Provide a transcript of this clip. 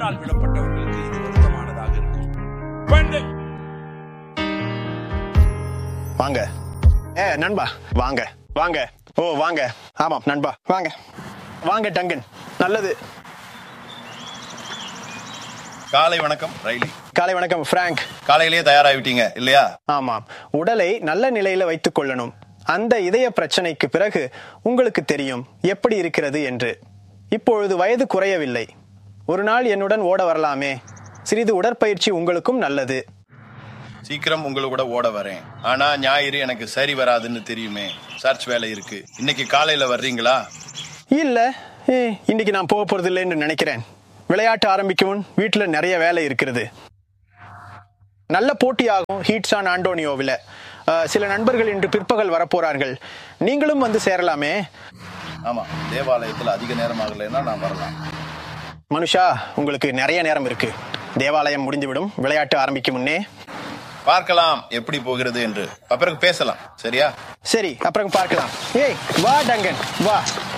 முன்னால் விடப்பட்டவர்களுக்கு இது பொருத்தமானதாக இருக்கும் பெண்டு வாங்க ஏ நண்பா வாங்க வாங்க ஓ வாங்க ஆமாம் நண்பா வாங்க வாங்க டங்கன் நல்லது காலை வணக்கம் ரைலி காலை வணக்கம் பிராங்க் காலையிலேயே தயாராகிவிட்டீங்க இல்லையா ஆமாம் உடலை நல்ல நிலையில வைத்துக் கொள்ளணும் அந்த இதய பிரச்சனைக்கு பிறகு உங்களுக்கு தெரியும் எப்படி இருக்கிறது என்று இப்பொழுது வயது குறையவில்லை ஒரு நாள் என்னுடன் ஓட வரலாமே சிறிது உடற்பயிற்சி உங்களுக்கும் நல்லது சீக்கிரம் உங்களை கூட ஓட வரேன் ஆனா ஞாயிறு எனக்கு சரி வராதுன்னு தெரியுமே சர்ச் வேலை இருக்கு இன்னைக்கு காலையில வர்றீங்களா இல்ல ஏ, இன்னைக்கு நான் போக போறது இல்லைன்னு நினைக்கிறேன் விளையாட்டு ஆரம்பிக்கும் முன் வீட்டுல நிறைய வேலை இருக்கிறது நல்ல போட்டியாகும் ஹீட்ஸான் ஆண்டோனியோவில் அஹ், சில நண்பர்கள் இன்று பிற்பகல் வரப்போறார்கள் நீங்களும் வந்து சேரலாமே ஆமா தேவாலயத்துல அதிக நேரம் ஆகலைன்னா நான் வரலாம் மனுஷா உங்களுக்கு நிறைய நேரம் இருக்கு தேவாலயம் முடிந்துவிடும் விளையாட்டு ஆரம்பிக்கும் முன்னே பார்க்கலாம் எப்படி போகிறது என்று அப்புறம் பேசலாம் சரியா சரி அப்புறம் பார்க்கலாம் ஏய் வா டங்கன் வா